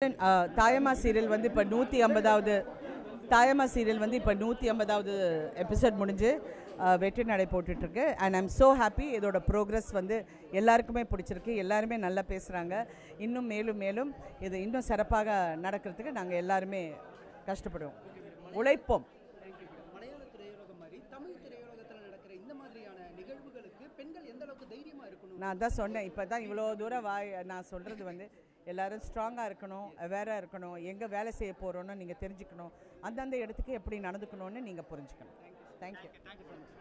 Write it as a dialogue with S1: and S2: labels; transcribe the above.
S1: அஹ், தாயம்மா சீரியல் வந்து இப்போ நூற்றி ஐம்பதாவது தாயம்மா சீரியல் வந்து இப்போ நூற்றி ஐம்பதாவது எபிசோட் முடிஞ்சு அஹ், வெற்றி நடை போட்டுட்ருக்கு அண்ட் ஐம் ஸோ ஹாப்பி இதோட ப்ரோக்ரஸ் வந்து எல்லாருக்குமே பிடிச்சிருக்கு எல்லாருமே நல்லா பேசுகிறாங்க இன்னும் மேலும் மேலும் இது இன்னும் சிறப்பாக நடக்கிறதுக்கு நாங்கள் எல்லாருமே கஷ்டப்படுவோம் உழைப்போம்
S2: மலையாள திரையுலகம் மாதிரி தமிழ் திரையுலகத்தில் நடக்கிற இந்த மாதிரியான நிகழ்வுகளுக்கு பெண்கள் எந்த அளவுக்கு தைரியமா இருக்கணும்
S1: நான் தான் சொன்னேன் இப்போ தான் இவ்வளோ தூரம் வாய் நான் சொல்கிறது வந்து எல்லாரும் ஸ்ட்ராங்காக இருக்கணும் அவேராக இருக்கணும் எங்கே வேலை செய்ய போகிறோன்னு நீங்கள் தெரிஞ்சுக்கணும் அந்தந்த இடத்துக்கு எப்படி நடந்துக்கணும்னு நீங்கள் புரிஞ்சுக்கணும் தேங்க்யூ
S2: தேங்க்யூ ஸோ மச்